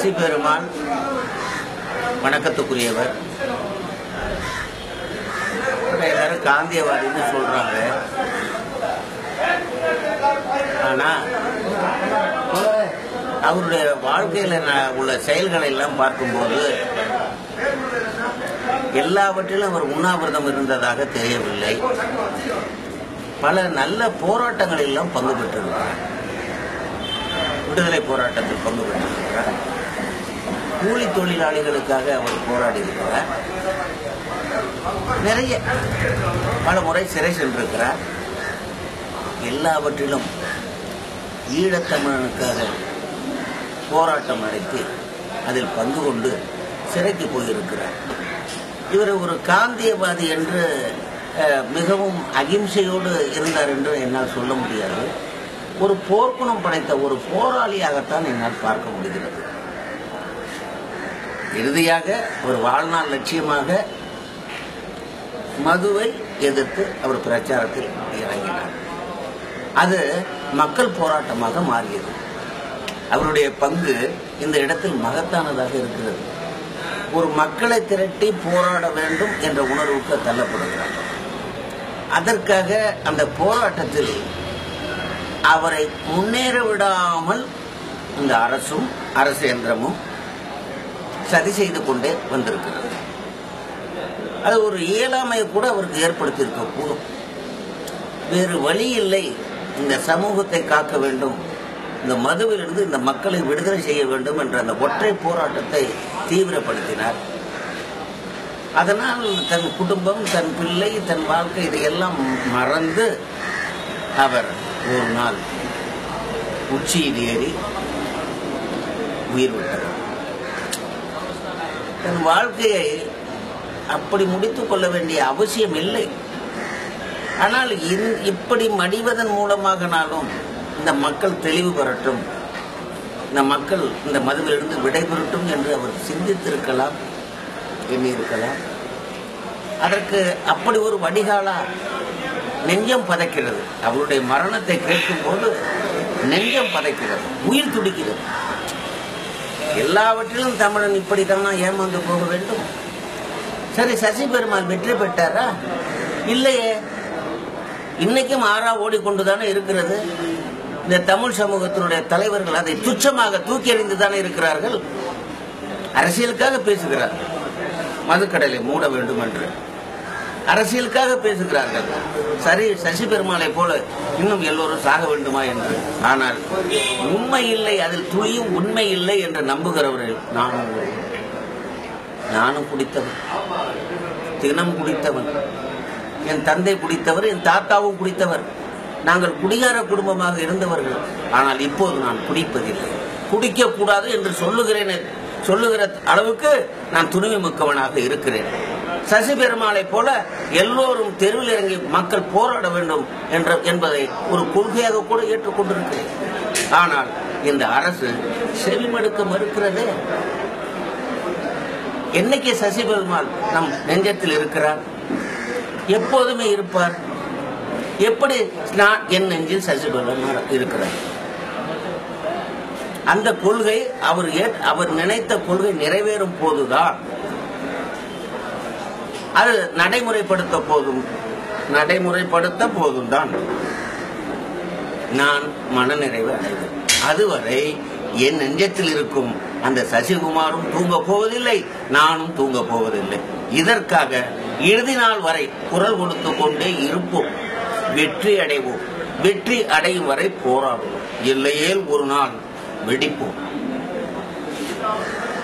சசி பெருமாள் வணக்கத்துக்குரியவர் இவரை எல்லாரும் காந்தியவாதின்னு சொல்றாங்க ஆனா அவருடைய வாழ்க்கையில ந- உள்ள செயல்களை எல்லாம் பார்க்கும்போது எல்லாவற்றிலும் அவர் உண்ணாவிரதம் இருந்ததாக தெரியவில்லை பல நல்ல போராட்டங்களில் எல்லாம் பங்கு பெற்றிருக்கிறார் விடுதலை போராட்டத்தில் பங்கு பெற்றிருக்கிறார் கூலி தொழிலாளிகளுக்காக அவர் போராடி இருக்கிறார் நிறைய பல முறை சிறை சென்றிருக்கிறார் எல்லாவற்றிலும் ஈழத்தமிழனுக்காக போராட்டம் நடத்தி அதில் பங்கு கொண்டு சிறைக்கு போயிருக்கிறார் இவர் ஒரு காந்தியவாதி என்று அஹ், மிகவும் அகிம்சையோடு இருந்தார் என்று என்னால் சொல்ல முடியாது ஒரு போர்க்குணம் படைத்த ஒரு போராளியாகத்தான் என்னால் பார்க்க முடிகிறது இறுதியாக ஒரு வாழ்நாள் லட்சியமாக மதுவை எதிர்த்து அவர் பிரச்சாரத்தில் இறங்கினார் அது மக்கள் போராட்டமாக மாறியது அவருடைய பங்கு இந்த இடத்தில் மகத்தானதாக இருக்கிறது ஒரு மக்களை திரட்டி போராட வேண்டும் என்ற உணர்வுக்கு தள்ளப்படுகிறார் அதற்காக அந்த போராட்டத்தில் அவரை முன்னேற விடாமல் இந்த அரசும் அரசு இயந்திரமும் சதி செய்து கொண்டே வந்திருக்கிறது அது ஒரு இயலாமையை கூட அவருக்கு ஏற்படுத்தியிருக்க கூடும் வேறு வழி இல்லை இந்த சமூகத்தை காக்க வேண்டும் இந்த மதுவிலிருந்து இந்த மக்களை விடுதலை செய்ய வேண்டும் என்ற அந்த ஒற்றை போராட்டத்தை தீவிரப்படுத்தினார் அதனால் தன் குடும்பம் தன் பிள்ளை தன் வாழ்க்கை இதையெல்லாம் மறந்து அவர் ஒரு நாள் உச்சியில் ஏறி உயிர் விட்டவர் தன் வாழ்க்கையை அப்படி முடித்துக் கொள்ள வேண்டிய அவசியம் இல்லை ஆனால் இந்- இப்படி மடிவதன் மூலமாகனாலும் இந்த மக்கள் தெளிவு பெறட்டும் இந்த மக்கள் இந்த மதுவிலிருந்து விடைபெறட்டும் என்று அவர் சிந்தித்திருக்கலாம் எண்ணியிருக்கலாம் அதற்கு அப்படி ஒரு வடிகாலா நெஞ்சம் பதைக்கிறது அவருடைய மரணத்தை கேட்கும்போது நெஞ்சம் பதைக்கிறது உயிர் துடிக்கிறது எல்லாவற்றிலும் தமிழன் இப்படித்தானா ஏமாந்து போக வேண்டும் சரி சசி பெருமாள் வெற்றி பெற்றாரா இல்லையே இன்னைக்கும் ஆறா ஓடிக்கொண்டுதானே இருக்கிறது இந்த தமிழ் சமூகத்தினுடைய தலைவர்கள் அதை துச்சமாக தூக்கி எறிந்து தானே இருக்கிறார்கள் அரசியலுக்காக பேசுகிறார்கள் மதுக்கடலை மூட வேண்டும் என்று அரசியலுக்காக பேசுகிறார்கள் சரி சசி பெருமாளை போல இன்னும் எல்லோரும் சாக வேண்டுமா என்று ஆனால் உண்மை இல்லை அதில் துளியும் உண்மை இல்லை என்று நம்புகிறவர்கள் நானும் ஒருவன். நானும் குடித்தவன் தினம் குடித்தவன் என் தந்தை குடித்தவர் என் தாத்தாவும் குடித்தவர் நாங்கள் குடிகார குடும்பமாக இருந்தவர்கள் ஆனால் இப்போது நான் குடிப்பதில்லை குடிக்க கூடாது என்று சொல்லுகிறேன் சொல்லுகிற அளவுக்கு நான் துணிவு மிக்கவனாக இருக்கிறேன் சசி பெருமாளை போல எல்லோரும் தெருவில் இறங்கி மக்கள் போராட வேண்டும் என்ற என்பதை ஒரு கொள்கையாக கூட ஏற்றுக்கொண்டிருக்கிறேன் ஆனால் இந்த அரசு செவிமடுக்க மறுக்கிறதே என்னைக்கு சசி பெருமாள் நம் நெஞ்சத்தில் இருக்கிறார் எப்போதுமே இருப்பார் எப்படி நான் என் நெஞ்சில் சசி பெருமாள் இருக்கிறார் அந்த கொள்கை அவர் ஏற்- அவர் நினைத்த கொள்கை நிறைவேறும் போதுதான் அது நடைமுறைப்படுத்த போதும் நடைமுறைப்படுத்த போதும் தான் நான் மனநிறைவு அடைவேன் அதுவரை என் நெஞ்சத்தில் இருக்கும் அந்த சசிகுமாரும் தூங்க போவதில்லை நானும் தூங்க போவதில்லை இதற்காக இறுதி நாள் வரை குரல் கொடுத்து கொண்டே இருப்போம் வெற்றி அடைவோம் வெற்றி அடையும் வரை போராடுவோம் இல்லையேல் ஒரு நாள் வெடிப்போம்